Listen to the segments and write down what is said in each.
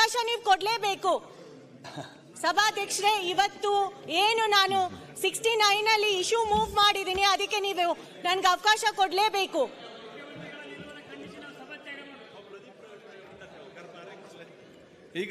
ಅವಕಾಶ ನೀವು ಕೊಡ್ಲೇಬೇಕು ಸಭಾಧ್ಯಕ್ಷರೇ ಇವತ್ತು ಏನು ನಾನು ಸಿಕ್ಸ್ಟಿ ನೈನ್ ಅಲ್ಲಿ ಇಶ್ಯೂ ಮೂವ್ ಮಾಡಿದ್ದೀನಿ ಅದಕ್ಕೆ ನೀವು ನನ್ಗೆ ಅವಕಾಶ ಕೊಡ್ಲೇಬೇಕು ಈಗ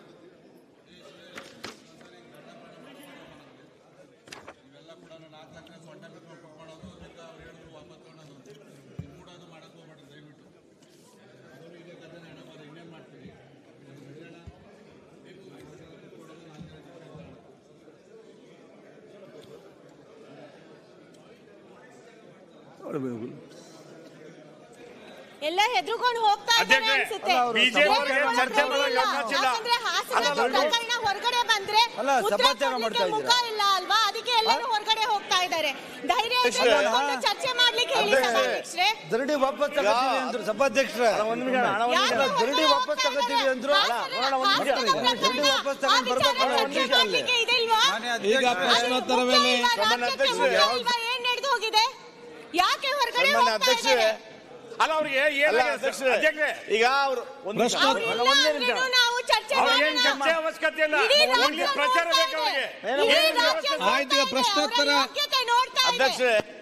ಎಲ್ಲ ಹೆದರ್ಕೊಂಡು ಹೋಗ್ತಾ ಇದ್ದಾರೆ ಅಧ್ಯಕ್ಷರೇ, ಅನ್ಸುತ್ತೆ ಅಲ್ಲ, ಅವ್ರು ಬಿಜೆಪಿ ಅವರಿಗೆ ಚರ್ಚೆ ಮಾಡೋಕೆ ಅವಕಾಶ ಇಲ್ಲ. ಯಾಕಂದ್ರೆ ಹಾಸನ ಅಲ್ಲ, ದೊಡ್ಡ- ಪ್ರಕರಣ ಹೊರಗಡೆ ಬಂದ್ರೆ ಅಲ್ಲ, ಉತ್ತರ ಸಮಾಚಾರ ಕೊಡ್ಲಿಕ್ಕೆ ಮಾಡ್ತಾ ಮುಖ ಇಲ್ಲ ಅಲ್ವಾ ಅದಕ್ಕೆ ಎಲ್ಲರೂ ಹೊರಗಡೆ ಹೋಗ್ತಾ ಇದ್ದಾರೆ ಧೈರ್ಯ ಇದ್ರೆ ಅಧ್ಯಕ್ಷರೇ, ಕೂತ್ಕೊಂಡು ಚರ್ಚೆ ಮಾಡ್ಲಿಕ್ಕೆ ಹೇಳಿ ಅಧ್ಯಕ್ಷರೇ, ಸಭಾಧ್ಯಕ್ಷರೇ ದರಡಿ ವಾಪಸ್ ತಗೋತೀವಿ ಅಂದ್ರು ಸಭಾಧ್ಯಕ್ಷರ ಒಂದ್ ನಿಮಿಷ ಅಣ್ಣ, ಒಂದ್ ನಿಮಿಷ. ಇಲ್ಲ, ದರಡಿ ವಾಪಸ್ ತಗೋತೀವಿ ಅಂದ್ರು ಅಲ್ಲ, ನೋಡೋಣ, ಒಂದ್ ನಿಮಿಷ. ದರಡಿ ವಾಪಸ್ ತಗೊಂಡು ಬರ್ಬೇಕು ಒಂದ್ ನಿಮಿಷ ಅಲ್ಲಿ ಈಗ ಪ್ರಶ್ನೋತ್ತರ ವೇಳೆ ಏನ್ ನಡೆದು ಹೋಗಿದೆ ಯಾಕೆ ಹೊರಗಡೆ ಸನ್ಮಾನ್ಯ ಹೋಗ್ತಾ ಅಧ್ಯಕ್ಷರೇ ಇದ್ದಾರೆ ಅಲ್ಲ ಅವ್ರಿಗೆ ಅಲ್ಲ ಏನಾಗಿದೆ ಅಧ್ಯಕ್ಷರೇ ಅಧ್ಯಕ್ಷರೇ ಈಗ ಅವರು ಒಂದು ನಿಮಿಷ. ಪ್ರಶ್ನೋತ್ತರ ಅವ್ರಿಲ್ಲ ಒಂದೇ ನಿಮಿಷ ಅಂದ್ರೇನು ನಾವು ಚರ್ಚೆ ಅವ್ರಿಗೆ ಮಾಡೋಣ. ಏನ್ ಚರ್ಚೆ ಅವಶ್ಯಕತೆ ಇಲ್ಲ ಇಡೀ ಓನ್ಲಿ ರಾಜ್ಯ ಪ್ರಚಾರ ನೋಡ್ತಾ ಬೇಕು ಇದೆ. ಅವ್ರಿಗೆ ಇಡೀ ಏನ್ ರಾಜ್ಯ ವ್ಯವಸ್ಥೆ ನೋಡ್ತಾ ಆಯ್ತು, ಈಗ ಇದೆ. ಪ್ರಶ್ನೋತ್ತರ. ಅವರ ಯೋಗ್ಯತೆ ನೋಡ್ತಾ ಇದೆ ಅಧ್ಯಕ್ಷರೇ